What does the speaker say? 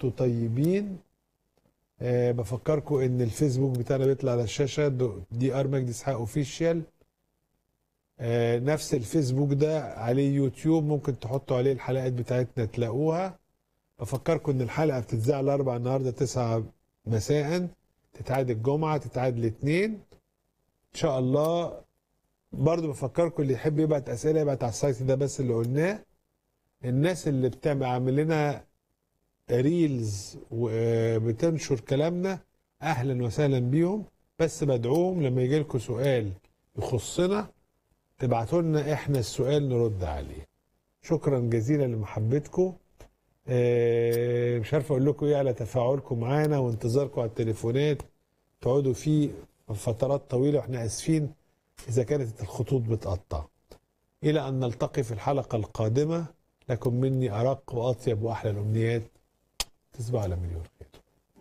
وانتم طيبين أه بفكركم ان الفيسبوك بتاعنا بيطلع على الشاشه دو- دي ار مجدي اسحاق اوفيشال أه نفس الفيسبوك ده عليه يوتيوب ممكن تحطوا عليه الحلقات بتاعتنا تلاقوها بفكركم ان الحلقه بتتذاع الاربع النهارده 9 مساء تتعاد الجمعه تتعاد الاثنين ان شاء الله برضو بفكركم اللي يحب يبعت اسئله يبعت على السايت ده بس اللي قلناه الناس اللي بتعمل عامل لنا ريلز وبتنشر كلامنا اهلا وسهلا بيهم بس بدعوهم لما يجي لكم سؤال يخصنا تبعتوا لنا احنا السؤال نرد عليه شكرا جزيلا لمحبتكم آه، مش عارف اقول لكم ايه على تفاعلكم معانا وانتظاركم على التليفونات تقعدوا فيه فترات طويله واحنا اسفين اذا كانت الخطوط بتقطع الى ان نلتقي في الحلقه القادمه لكم مني ارق واطيب واحلى الامنيات تصبحوا على مليون خير